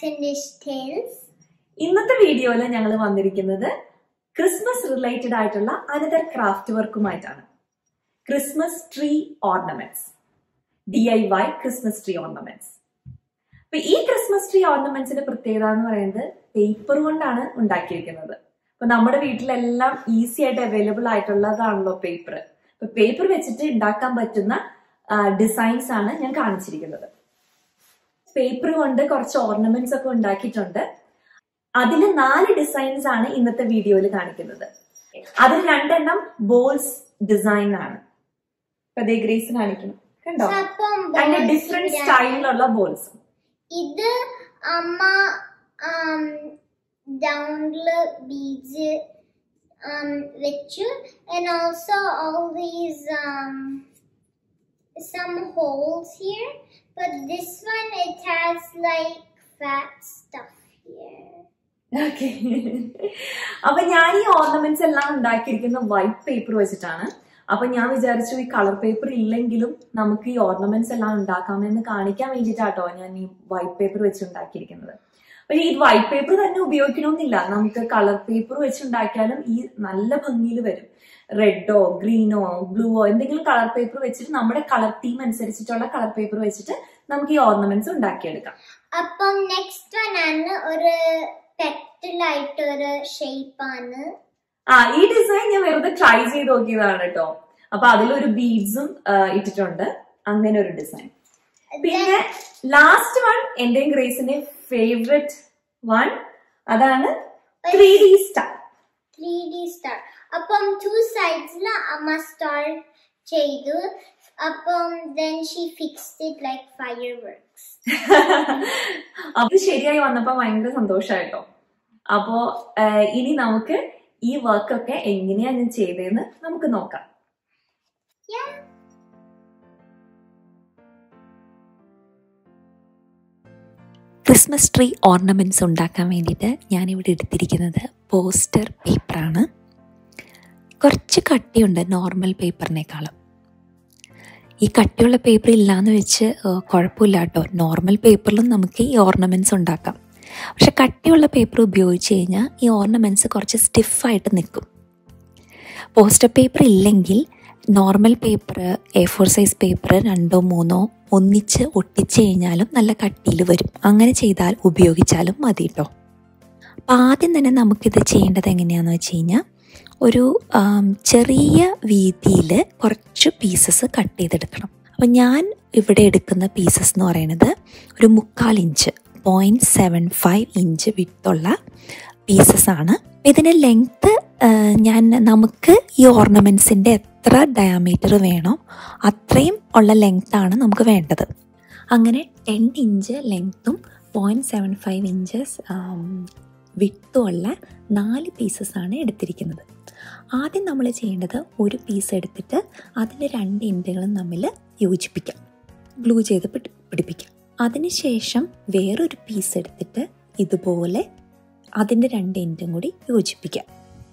to Nish Tales. ഇന്നത്തെ വീഡിയോയിൽ ഞങ്ങൾ വന്നിരിക്കുന്നത് ക്രിസ്മസ് റിലേറ്റഡ് ആയിട്ടുള്ള അനദർ ക്രാഫ്റ്റ് വർക്കുമായിട്ടാണ് Christmas tree ornaments D I Y Christmas tree ornaments അപ്പൊ ഈ ക്രിസ്മസ് ട്രീ ഓർണമെന്റ്സിന്റെ പ്രത്യേകത എന്ന് പറയുന്നത് പേപ്പർ കൊണ്ടാണ് ഉണ്ടാക്കിയിരിക്കുന്നത് അപ്പൊ നമ്മുടെ വീട്ടിലെല്ലാം ഈസി ആയിട്ട് അവൈലബിൾ ആയിട്ടുള്ളതാണല്ലോ പേപ്പർ അപ്പൊ പേപ്പർ വെച്ചിട്ട് ഉണ്ടാക്കാൻ പറ്റുന്ന ഡിസൈൻസ് ആണ് ഞാൻ കാണിച്ചിരിക്കുന്നത് പേപ്പർ കൊണ്ട് കുറച്ച് ഓർണമെന്റ്സ് ഒക്കെ ഉണ്ടാക്കിയിട്ടുണ്ട് അതിൽ നാല് ഡിസൈൻസ് ആണ് ഇന്നത്തെ വീഡിയോയിൽ കാണിക്കുന്നത് അതിൽ രണ്ടെണ്ണം ബോൾസ് ഡിസൈൻ ആണ് ഇപ്പൊ ദേ ഗ്രേസ് കാണിക്കണം കണ്ടോ അപ്പം അതിന്റെ balls ഡിഫറെന്റ് ഇടാൻ. സ്റ്റൈലിലുള്ള ബോൾസ് ഇത് അമ്മ um, ഡൗണില് ബീഡ്സ് um, വെച്ചു and also all these um, some holes here but this one it has like fat stuff here okay അപ്പൊ ഞാൻ ഈ ഓർണമെന്റ്സ് എല്ലാം ഉണ്ടാക്കിയിരിക്കുന്ന വൈറ്റ് പേപ്പർ വെച്ചിട്ടാണ് അപ്പൊ ഞാൻ വിചാരിച്ചു ഈ കളർ പേപ്പർ ഇല്ലെങ്കിലും നമുക്ക് ഈ ഓർണമെന്റ്സ് എല്ലാം ഉണ്ടാക്കാമെന്ന് കാണിക്കാൻ വേണ്ടിയിട്ടാട്ടോ ഞാൻ ഈ വൈറ്റ് പേപ്പർ വെച്ച് ഉണ്ടാക്കിയിരിക്കുന്നത് പക്ഷേ ഈ വൈറ്റ് പേപ്പർ തന്നെ ഉപയോഗിക്കണമെന്നില്ല നമുക്ക് കളർ പേപ്പർ വെച്ച് ഉണ്ടാക്കിയാലും ഈ നല്ല ഭംഗിയിൽ വരും റെഡോ ഗ്രീനോ ബ്ലൂവോ എന്തെങ്കിലും കളർ പേപ്പർ വെച്ചിട്ട് നമ്മുടെ കളർ തീം അനുസരിച്ചിട്ടുള്ള കളർ പേപ്പർ വെച്ചിട്ട് നമുക്ക് ഈ ഓർണമെന്റ്സ് ഉണ്ടാക്കിയെടുക്കാം അപ്പം നെക്സ്റ്റ് വൺ ആണ് ഒരു പെറ്റലായിട്ട് ഒരു ഷേപ്പ് ആണ് ആ ഈ ഡിസൈൻ ഞാൻ വെറുതെ ട്രൈ ചെയ്ത് നോക്കിയതാണ് കേട്ടോ അപ്പൊ അതിലൊരു ബീഡ്സും ഇട്ടിട്ടുണ്ട് അങ്ങനെ ഒരു ഡിസൈൻ പിന്നെ ലാസ്റ്റ് വൺ എന്റെയും ഗ്രേസിന്റെ ഫേവററ്റ് വൺ അതാണ് three D star three D star അപ്പം ടു സൈഡ്സിൽ അമ്മ സ്റ്റാർ ചെയ്തു അപ്പം then she fixed it like fireworks അത് ശരിയായി വന്നപ്പോ ഭയങ്കര സന്തോഷായിട്ടോ അപ്പോ ആ, ഇനി നമുക്ക് ഈ വർക്കൊക്കെ എങ്ങനെയാ ഞാൻ ചെയ്തതെന്ന് നമുക്ക് നോക്കാം ക്രിസ്മസ് ട്രീ ഓർണമെൻറ്റ്സ് ഉണ്ടാക്കാൻ വേണ്ടിയിട്ട് ഞാനിവിടെ എടുത്തിരിക്കുന്നത് പോസ്റ്റർ പേപ്പറാണ് കുറച്ച് കട്ടിയുണ്ട് നോർമൽ പേപ്പറിനേക്കാളും ഈ കട്ടിയുള്ള പേപ്പർ ഇല്ലാന്ന് വെച്ച് ഏഹ്, കുഴപ്പമില്ല കേട്ടോ നോർമൽ പേപ്പറിലും നമുക്ക് ഈ ഓർണമെൻറ്റ്സ് ഉണ്ടാക്കാം പക്ഷെ കട്ടിയുള്ള പേപ്പർ ഉപയോഗിച്ച് കഴിഞ്ഞാൽ ഈ ഓർണമെൻറ്റ്സ് കുറച്ച് സ്റ്റിഫായിട്ട് നിൽക്കും പോസ്റ്റർ പേപ്പർ ഇല്ലെങ്കിൽ normal paper A four size paper രണ്ടോ മൂന്നോ ഒന്നിച്ച് ഒട്ടിച്ച് കഴിഞ്ഞാലും നല്ല കട്ടിയിൽ വരും അങ്ങനെ ചെയ്താൽ ഉപയോഗിച്ചാലും മതി കേട്ടോ അപ്പം ആദ്യം തന്നെ നമുക്കിത് ചെയ്യേണ്ടത് എങ്ങനെയാണെന്ന് വെച്ച് കഴിഞ്ഞാൽ ഒരു ആം, ചെറിയ വീതിയിൽ കുറച്ച് പീസസ് കട്ട് ചെയ്തെടുക്കണം അപ്പം ഞാൻ ഇവിടെ എടുക്കുന്ന പീസസ് എന്ന് പറയുന്നത് ഒരു മുക്കാൽ inch point seven five inch വിട്ടുള്ള പീസസ് ആണ് ഇതിൻ്റെ ലെങ്ത്ത് ഞാൻ നമുക്ക് ഈ ഓർണമെൻറ്റ്സിൻ്റെ എത്ര ഡയാമീറ്റർ വേണോ അത്രയും ഉള്ള ലെങ്ത്താണ് നമുക്ക് വേണ്ടത് അങ്ങനെ ടെൻ ഇഞ്ച് ലെങ്ത്തും പോയിൻറ്റ് സെവൻ ഫൈവ് ഇഞ്ചസ് വിട്ടുമുള്ള നാല് പീസസ് ആണ് എടുത്തിരിക്കുന്നത് ആദ്യം നമ്മൾ ചെയ്യേണ്ടത് ഒരു പീസ് എടുത്തിട്ട് അതിൻ്റെ രണ്ട് എൻഡുകളും തമ്മിൽ യോജിപ്പിക്കാം ഗ്ലൂ ചെയ്ത് പിടി- പിടിപ്പിക്കാം അതിനുശേഷം വേറൊരു പീസ് എടുത്തിട്ട് ഇതുപോലെ അതിൻ്റെ രണ്ട് എൻഡും കൂടി യോജിപ്പിക്കാം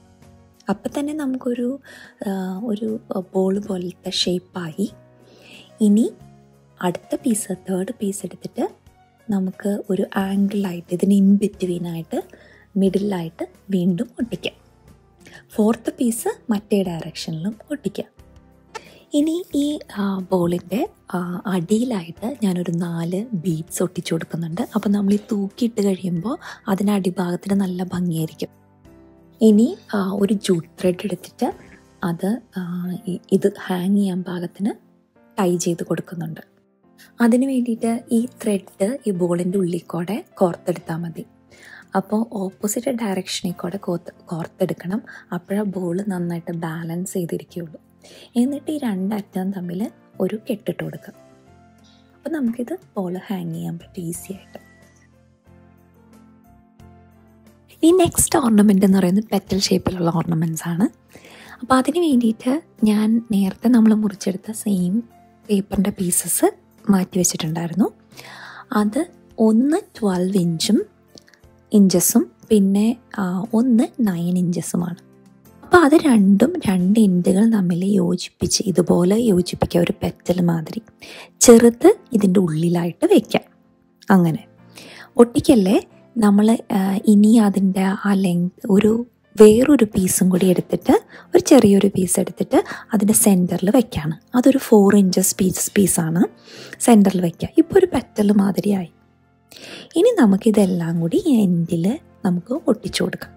അപ്പം തന്നെ നമുക്കൊരു ആ, ഒരു ബോൾ പോലത്തെ ഷേപ്പായി ഇനി അടുത്ത പീസ് തേർഡ് പീസ് എടുത്തിട്ട് നമുക്ക് ഒരു ആംഗിളായിട്ട് ഇതിന് ഇൻ ബിറ്റ്വീനായിട്ട് മിഡിലായിട്ട് വീണ്ടും ഒട്ടിക്കാം ഫോർത്ത് പീസ് മറ്റേ ഡയറക്ഷനിലും ഒട്ടിക്കാം ഇനി ഈ ബോളിൻ്റെ അടിയിലായിട്ട് ഞാനൊരു നാല് ബീഡ്സ് ഒട്ടിച്ചു കൊടുക്കുന്നുണ്ട് അപ്പോൾ നമ്മൾ ഈ തൂക്കിയിട്ട് കഴിയുമ്പോൾ അതിന് അടിഭാഗത്തിന് നല്ല ഭംഗിയായിരിക്കും ഇനി ആ, ഒരു ജൂട്ട് ത്രെഡ് എടുത്തിട്ട് അത് ആ, ഇ- ഇത് ഹാങ് ചെയ്യാൻ പാകത്തിന് ടൈ ചെയ്ത് കൊടുക്കുന്നുണ്ട് അതിന് വേണ്ടിയിട്ട് ഈ ത്രെഡ് ഈ ബോളിൻ്റെ ഉള്ളിൽ കൂടെ കോർത്തെടുത്താൽ മതി അപ്പോൾ ഓപ്പോസിറ്റ് ഡയറക്ഷനിൽ കൂടെ കോർത്ത് കോർത്തെടുക്കണം അപ്പോഴാ ബോൾ നന്നായിട്ട് ബാലൻസ് ചെയ്തിരിക്കുകയുള്ളൂ എന്നിട്ട് ഈ രണ്ടറ്റം തമ്മിൽ ഒരു കെട്ടിട്ട് കൊടുക്കാം അപ്പോൾ നമുക്കിത് ബോൾ ഹാങ് ചെയ്യാൻ പറ്റും ഈസി ആയിട്ട് ഈ നെക്സ്റ്റ് ഓർണമെൻ്റ് എന്ന് പറയുന്നത് പെറ്റൽ ഷേപ്പിലുള്ള ഓർണമെൻറ്റ്സ് ആണ് അപ്പോൾ അതിന് വേണ്ടിയിട്ട് ഞാൻ നേരത്തെ നമ്മൾ മുറിച്ചെടുത്ത സെയിം പേപ്പറിൻ്റെ പീസസ് മാറ്റി വെച്ചിട്ടുണ്ടായിരുന്നു അത് ഒന്ന് ട്വൽവ് ഇഞ്ചും ഇഞ്ചസും പിന്നെ ആ, ഒന്ന് നയൻ ഇഞ്ചസുമാണ് അപ്പോൾ അത് രണ്ടും രണ്ട് എൻഡുകൾ തമ്മിൽ യോജിപ്പിച്ച് ഇതുപോലെ യോജിപ്പിക്കുക ഒരു പെറ്റൽ മാതിരി ചെറുത് ഇതിൻ്റെ ഉള്ളിലായിട്ട് വെക്കാം അങ്ങനെ ഒട്ടിക്കല്ലേ നമ്മൾ ഇനി അതിൻ്റെ ആ ലെങ്ത് ഒരു വേറൊരു പീസും കൂടി എടുത്തിട്ട് ഒരു ചെറിയൊരു പീസ് എടുത്തിട്ട് അതിൻ്റെ സെൻറ്ററിൽ വെക്കുകയാണ് അതൊരു ഫോർ ഇഞ്ചസ് പീസ് പീസാണ് സെൻറ്ററിൽ വയ്ക്കുക ഇപ്പോൾ ഒരു പെറ്റൽ മാതിരിയായി ഇനി നമുക്കിതെല്ലാം കൂടി എൻഡിൽ നമുക്ക് ഒട്ടിച്ചു കൊടുക്കാം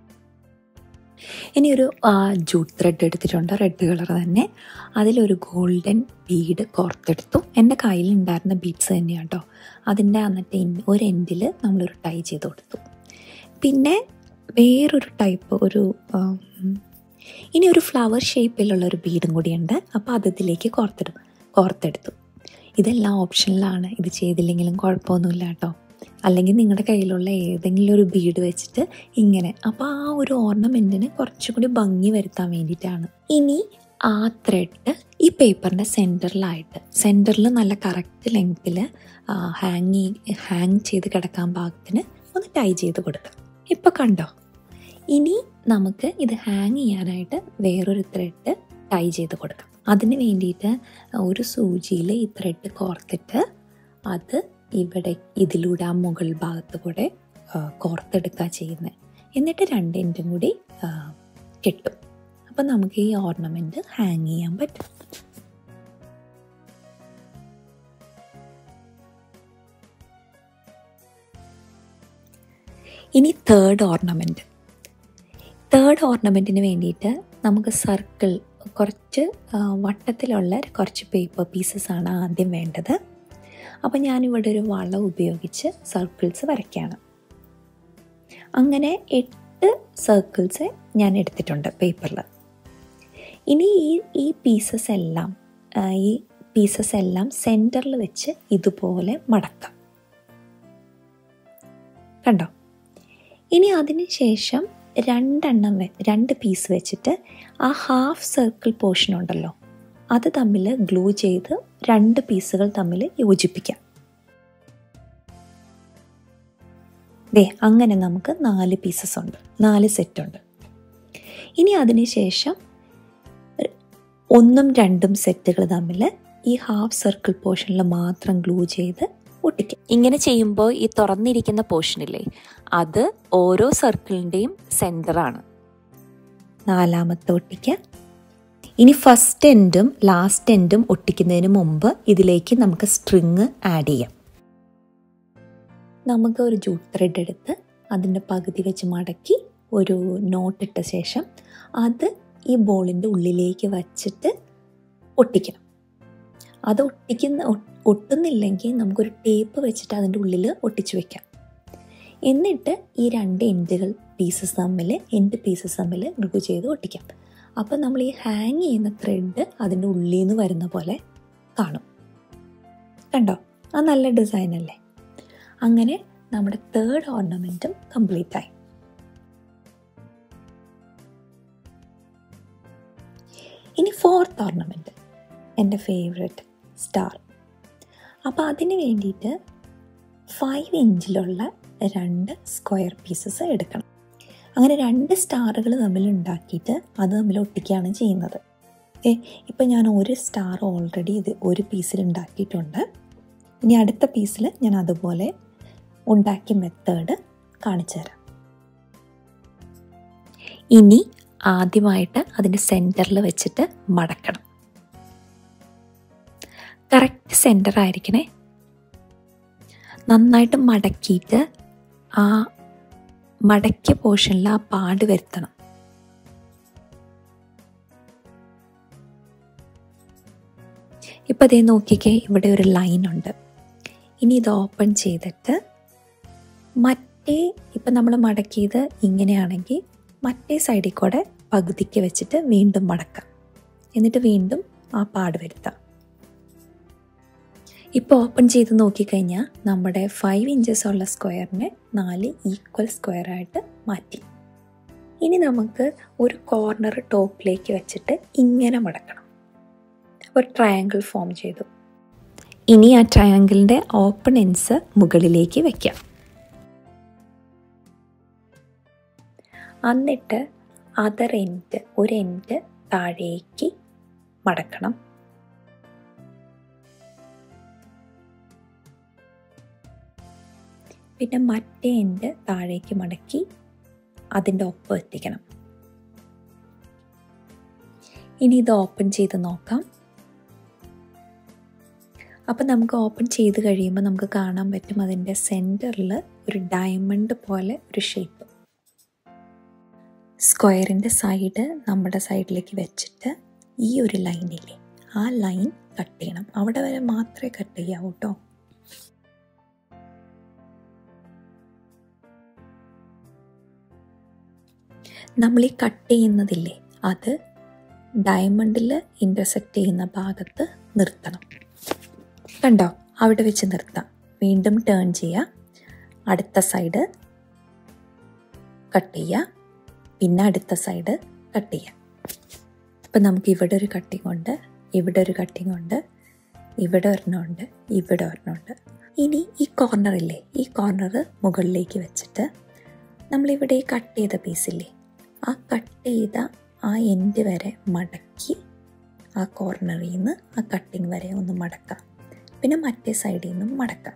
ഇനി ഒരു ജൂട്ട് ത്രെഡ് എടുത്തിട്ടുണ്ട് റെഡ് കളർ തന്നെ അതിലൊരു ഗോൾഡൻ ബീഡ് കോർത്തെടുത്തു എൻ്റെ കയ്യിലുണ്ടായിരുന്ന ബീഡ്സ് തന്നെയാണ് കേട്ടോ അതിൻ്റെ എന്നിട്ട് ഇൻ- ഒരു എൻഡിൽ നമ്മളൊരു ടൈ ചെയ്ത് കൊടുത്തു പിന്നെ വേറൊരു ടൈപ്പ് ഒരു ആം, ഇനി ഒരു ഫ്ലവർ ഷേപ്പിലുള്ള ഒരു ബീഡും കൂടിയുണ്ട് അപ്പോൾ അത് ഇതിലേക്ക് കോർത്തെടു കോർത്തെടുത്തു ഇതെല്ലാം ഓപ്ഷനിലാണ് ഇത് ചെയ്തില്ലെങ്കിലും കുഴപ്പമൊന്നുമില്ല കേട്ടോ അല്ലെങ്കിൽ നിങ്ങളുടെ കയ്യിലുള്ള ഏതെങ്കിലും ഒരു ബീഡ് വെച്ചിട്ട് ഇങ്ങനെ അപ്പോൾ ആ ഒരു ഓർണമെൻറ്റിന് കുറച്ചുകൂടി ഭംഗി വരുത്താൻ വേണ്ടിയിട്ടാണ് ഇനി ആ ത്രെഡ് ഈ പേപ്പറിൻ്റെ സെൻറ്ററിലായിട്ട് സെൻറ്ററിൽ നല്ല കറക്റ്റ് ലെങ്ത്തിൽ ഹാങ് ഹാങ് ചെയ്ത് കിടക്കാൻ പാകത്തിന് ഒന്ന് ടൈ ചെയ്ത് കൊടുക്കാം ഇപ്പോൾ കണ്ടോ ഇനി നമുക്ക് ഇത് ഹാങ് ചെയ്യാനായിട്ട് വേറൊരു ത്രെഡ് ടൈ ചെയ്ത് കൊടുക്കാം അതിന് വേണ്ടിയിട്ട് ഒരു സൂചിയിൽ ഈ ത്രെഡ് കോർത്തിട്ട് അത് ഇവിടെ ഇതിലൂടെ ആ മുകൾ ഭാഗത്ത് കൂടെ ആ, കോർത്തെടുക്കുക ചെയ്യുന്നത് എന്നിട്ട് രണ്ട് എൻഡും കൂടി ആ, കെട്ടും അപ്പം നമുക്ക് ഈ ഓർണമെൻറ്റ് ഹാങ് ചെയ്യാൻ പറ്റും ഇനി തേർഡ് ഓർണമെൻറ്റ് തേർഡ് ഓർണമെൻറ്റിന് വേണ്ടിയിട്ട് നമുക്ക് സർക്കിൾ കുറച്ച് ആ, വട്ടത്തിലുള്ള കുറച്ച് പേപ്പർ പീസസ് ആണ് ആദ്യം വേണ്ടത് അപ്പോൾ ഞാനിവിടെ ഒരു വളം ഉപയോഗിച്ച് സർക്കിൾസ് വരയ്ക്കുകയാണ് അങ്ങനെ എട്ട് സർക്കിൾസ് ഞാൻ എടുത്തിട്ടുണ്ട് പേപ്പറിൽ ഇനി ഈ ഈ പീസസ് എല്ലാം ആ, ഈ പീസസ് എല്ലാം സെൻറ്ററിൽ വെച്ച് ഇതുപോലെ മടക്കാം കണ്ടോ ഇനി അതിന് ശേഷം രണ്ടെണ്ണം വെ- രണ്ട് പീസ് വെച്ചിട്ട് ആ ഹാഫ് സർക്കിൾ പോർഷൻ ഉണ്ടല്ലോ അത് തമ്മിൽ ഗ്ലൂ ചെയ്ത് രണ്ട് പീസുകൾ തമ്മിൽ യോജിപ്പിക്കാം ദേ അങ്ങനെ നമുക്ക് നാല് പീസസ് ഉണ്ട് നാല് സെറ്റ് ഉണ്ട് ഇനി അതിന് ശേഷം ഒന്നും രണ്ടും സെറ്റുകൾ തമ്മിൽ ഈ ഹാഫ് സർക്കിൾ പോർഷനിൽ മാത്രം ഗ്ലൂ ചെയ്ത് ഒട്ടിക്കാം ഇങ്ങനെ ചെയ്യുമ്പോൾ ഈ തുറന്നിരിക്കുന്ന പോർഷനില്ലേ അത് ഓരോ സർക്കിളിൻ്റെയും സെൻറ്ററാണ് നാലാമത്തെ ഒട്ടിക്കുക ഇനി ഫസ്റ്റ് എൻഡും ലാസ്റ്റ് എൻഡും ഒട്ടിക്കുന്നതിന് മുമ്പ് ഇതിലേക്ക് നമുക്ക് സ്ട്രിങ് ആഡ് ചെയ്യാം നമുക്ക് ഒരു ജൂട്ട് ത്രെഡ് എടുത്ത് അതിൻ്റെ പകുതി വെച്ച് മടക്കി ഒരു നോട്ട് ഇട്ട ശേഷം അത് ഈ ബോളിൻ്റെ ഉള്ളിലേക്ക് വച്ചിട്ട് ഒട്ടിക്കണം അത് ഒട്ടിക്കുന്ന ഒ- ഒട്ടുന്നില്ലെങ്കിൽ നമുക്കൊരു ടേപ്പ് വെച്ചിട്ട് അതിൻ്റെ ഉള്ളിൽ ഒട്ടിച്ചു വെക്കാം എന്നിട്ട് ഈ രണ്ട് എൻഡുകൾ പീസസ് തമ്മിൽ എൻഡ് പീസസ് തമ്മിൽ ഗ്ലൂ ചെയ്ത് ഒട്ടിക്കാം അപ്പോൾ നമ്മൾ ഈ ഹാങ് ചെയ്യുന്ന ത്രെഡ് അതിൻ്റെ ഉള്ളിൽ നിന്ന് വരുന്ന പോലെ കാണും കണ്ടോ ആ നല്ല ഡിസൈൻ അല്ലേ അങ്ങനെ നമ്മുടെ തേർഡ് ഓർണമെൻറ്റും കംപ്ലീറ്റ് ആയി ഇനി ഫോർത്ത് ഓർണമെൻറ്റ് എൻ്റെ ഫേവററ്റ് സ്റ്റാർ അപ്പോൾ അതിന് വേണ്ടിയിട്ട് ഫൈവ് ഇഞ്ചിലുള്ള രണ്ട് സ്ക്വയർ പീസസ് എടുക്കണം അങ്ങനെ രണ്ട് സ്റ്റാറുകൾ തമ്മിൽ ഉണ്ടാക്കിയിട്ട് അത് തമ്മിൽ ഒട്ടിക്കുകയാണ് ചെയ്യുന്നത് ഏ ഇപ്പം ഞാൻ ഒരു സ്റ്റാർ ഓൾറെഡി ഇത് ഒരു പീസിൽ ഉണ്ടാക്കിയിട്ടുണ്ട് ഇനി അടുത്ത പീസിൽ ഞാൻ അതുപോലെ ഉണ്ടാക്കിയ മെത്തേഡ് കാണിച്ചു തരാം ഇനി ആദ്യമായിട്ട് അതിൻ്റെ സെൻറ്ററിൽ വെച്ചിട്ട് മടക്കണം കറക്റ്റ് സെൻറ്റർ ആയിരിക്കണേ നന്നായിട്ട് മടക്കിയിട്ട് ആ മടക്കിയ പോർഷനിൽ ആ പാട് വരുത്തണം ഇപ്പം അതേ നോക്കിക്കേ ഇവിടെ ഒരു ലൈൻ ഉണ്ട് ഇനി ഇത് ഓപ്പൺ ചെയ്തിട്ട് മറ്റേ ഇപ്പം നമ്മൾ മടക്കിയത് ഇങ്ങനെയാണെങ്കിൽ മറ്റേ സൈഡിൽ കൂടെ പകുതിക്ക് വെച്ചിട്ട് വീണ്ടും മടക്കാം എന്നിട്ട് വീണ്ടും ആ പാട് വരുത്താം ഇപ്പോൾ ഓപ്പൺ ചെയ്ത് നോക്കിക്കഴിഞ്ഞാൽ നമ്മുടെ ഫൈവ് ഇഞ്ചസ് ഉള്ള സ്ക്വയറിനെ നാല് ഈക്വൽ സ്ക്വയറായിട്ട് മാറ്റി ഇനി നമുക്ക് ഒരു കോർണർ ടോപ്പിലേക്ക് വെച്ചിട്ട് ഇങ്ങനെ മടക്കണം ഒരു ട്രയാങ്കിൾ ഫോം ചെയ്തു ഇനി ആ ട്രയാങ്കിളിൻ്റെ ഓപ്പൺ എൻസ് മുകളിലേക്ക് വെക്കാം എന്നിട്ട് അതർ എൻഡ് ഒരു എൻഡ് താഴേക്ക് മടക്കണം പിന്നെ മറ്റേ എൻഡ് താഴേക്ക് മടക്കി അതിൻ്റെ ഒപ്പം എത്തിക്കണം ഇനി ഇത് ഓപ്പൺ ചെയ്ത് നോക്കാം അപ്പം നമുക്ക് ഓപ്പൺ ചെയ്ത് കഴിയുമ്പോൾ നമുക്ക് കാണാൻ പറ്റും അതിൻ്റെ സെൻറ്ററിൽ ഒരു ഡയമണ്ട് പോലെ ഒരു ഷേപ്പ് സ്ക്വയറിൻ്റെ സൈഡ് നമ്മുടെ സൈഡിലേക്ക് വെച്ചിട്ട് ഈ ഒരു ലൈനില്ലേ ആ ലൈൻ കട്ട് ചെയ്യണം അവിടെ വരെ മാത്രമേ കട്ട് ചെയ്യാവൂ കേട്ടോ നമ്മൾ ഈ കട്ട് ചെയ്യുന്നതില്ലേ അത് ഡയമണ്ടിൽ ഇൻ്റർസെക്റ്റ് ചെയ്യുന്ന ഭാഗത്ത് നിർത്തണം കണ്ടോ അവിടെ വെച്ച് നിർത്താം വീണ്ടും ടേൺ ചെയ്യുക അടുത്ത സൈഡ് കട്ട് ചെയ്യുക പിന്നെ അടുത്ത സൈഡ് കട്ട് ചെയ്യുക അപ്പം നമുക്ക് ഇവിടെ ഒരു കട്ടിങ് ഉണ്ട് ഇവിടെ ഒരു കട്ടിങ് ഉണ്ട് ഇവിടെ ഒരെണ്ണമുണ്ട് ഇവിടെ ഒരെണ്ണമുണ്ട് ഇനി ഈ കോർണറില്ലേ ഈ കോർണർ മുകളിലേക്ക് വെച്ചിട്ട് നമ്മളിവിടെ ഈ കട്ട് ചെയ്ത പീസില്ലേ ആ കട്ട് ചെയ്ത ആ എൻഡ് വരെ മടക്കി ആ കോർണറിൽ നിന്ന് ആ കട്ടിങ് വരെ ഒന്ന് മടക്കാം പിന്നെ മറ്റേ സൈഡിൽ നിന്നും മടക്കാം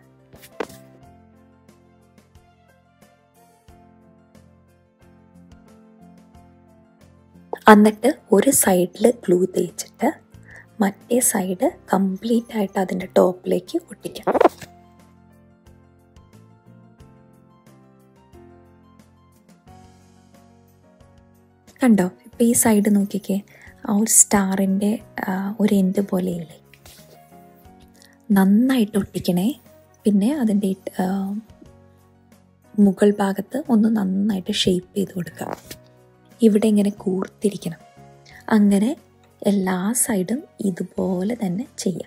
എന്നിട്ട് ഒരു സൈഡിൽ ഗ്ലൂ തേച്ചിട്ട് മറ്റേ സൈഡ് കംപ്ലീറ്റ് ആയിട്ട് അതിൻ്റെ ടോപ്പിലേക്ക് ഒട്ടിക്കാം കണ്ടോ ഇപ്പോൾ ഈ സൈഡ് നോക്കിക്കേ ആ ഒരു സ്റ്റാറിൻ്റെ ഒരു എൻഡ് പോലെയില്ലേ നന്നായിട്ട് ഒട്ടിക്കണേ പിന്നെ അതിൻ്റെ മുകൾ ഭാഗത്ത് ഒന്ന് നന്നായിട്ട് ഷേപ്പ് ചെയ്ത് കൊടുക്കുക ഇവിടെ ഇങ്ങനെ കൂർത്തിരിക്കണം അങ്ങനെ എല്ലാ സൈഡും ഇതുപോലെ തന്നെ ചെയ്യാം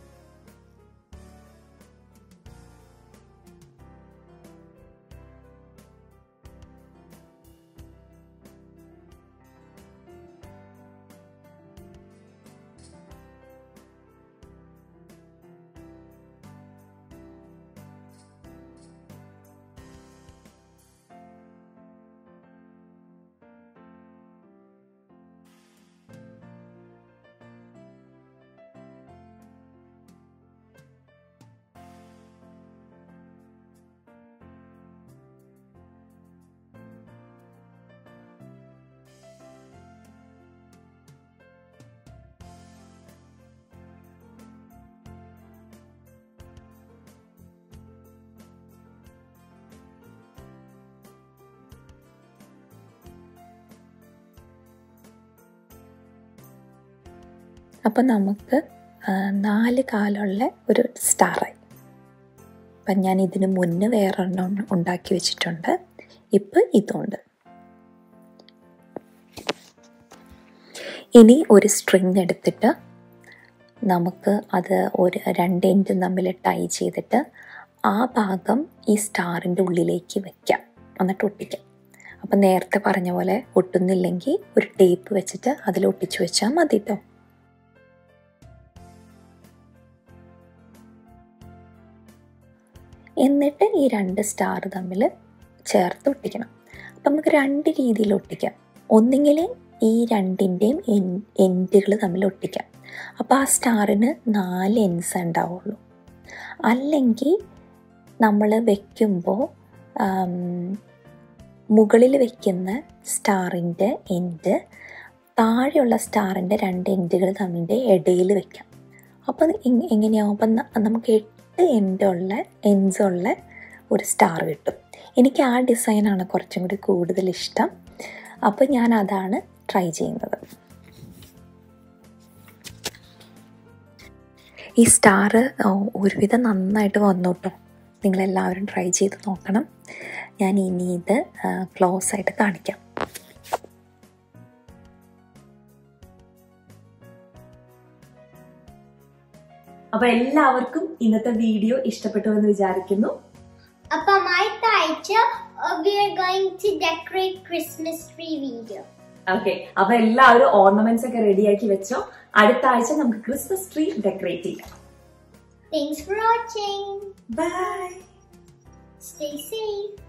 അപ്പം നമുക്ക് നാല് കാലുള്ള ഒരു സ്റ്റാറായി അപ്പം ഞാൻ ഇതിന് മുന്നേ വേറൊരെണ്ണം ഉണ്ടാക്കി വെച്ചിട്ടുണ്ട് ഇപ്പം ഇതുണ്ട് ഇനി ഒരു സ്ട്രിങ് എടുത്തിട്ട് നമുക്ക് അത് ഒരു രണ്ട് എൻഡും തമ്മിൽ ടൈ ചെയ്തിട്ട് ആ ഭാഗം ഈ സ്റ്റാറിൻ്റെ ഉള്ളിലേക്ക് വെക്കാം എന്നിട്ട് ഒട്ടിക്കാം അപ്പം നേരത്തെ പറഞ്ഞ പോലെ ഒട്ടുന്നില്ലെങ്കിൽ ഒരു ടേപ്പ് വെച്ചിട്ട് അതിൽ ഒട്ടിച്ചു വെച്ചാൽ മതി കേട്ടോ എന്നിട്ട് ഈ രണ്ട് സ്റ്റാർ തമ്മിൽ ചേർത്ത് ഒട്ടിക്കണം അപ്പം നമുക്ക് രണ്ട് രീതിയിൽ ഒട്ടിക്കാം ഒന്നുകിൽ ഈ രണ്ടിൻ്റെയും എൻഡുകൾ തമ്മിൽ ഒട്ടിക്കാം അപ്പോൾ ആ സ്റ്റാറിന് നാല് എൻസ് ഉണ്ടാവുള്ളൂ അല്ലെങ്കിൽ നമ്മൾ വെക്കുമ്പോൾ മുകളിൽ വെക്കുന്ന സ്റ്റാറിൻ്റെ എൻഡ് താഴെയുള്ള സ്റ്റാറിൻ്റെ രണ്ട് എൻഡുകൾ തമ്മിൻ്റെ ഇടയിൽ വെക്കാം അപ്പോൾ എങ്ങനെയാവും അപ്പം നമുക്ക് എട്ട് എൻഡുള്ള എൻസുള്ള ഒരു സ്റ്റാർ കിട്ടും എനിക്ക് ആ ഡിസൈനാണ് കുറച്ചും കൂടി കൂടുതൽ ഇഷ്ടം അപ്പോൾ ഞാൻ അതാണ് ട്രൈ ചെയ്യുന്നത് ഈ സ്റ്റാർ ഒരുവിധം നന്നായിട്ട് വന്നു കേട്ടോ നിങ്ങളെല്ലാവരും ട്രൈ ചെയ്ത് നോക്കണം ഞാൻ ഇനി ഇത് ക്ലോസ് ആയിട്ട് കാണിക്കാം അപ്പൊ എല്ലാവർക്കും ഇന്നത്തെ വീഡിയോ ഇഷ്ടപ്പെട്ടു എന്ന് വിചാരിക്കുന്നു അപ്പം അടുത്ത ആഴ്ച we are going to decorate Christmas tree video okay അപ്പൊ എല്ലാവരും ഓർണമെന്റ്സ് ഒക്കെ റെഡിയാക്കി വെച്ചോ അടുത്ത ആഴ്ച നമുക്ക് ക്രിസ്മസ് ട്രീ ഡെക്കറേറ്റ് ചെയ്യാം thanks for watching bye stay safe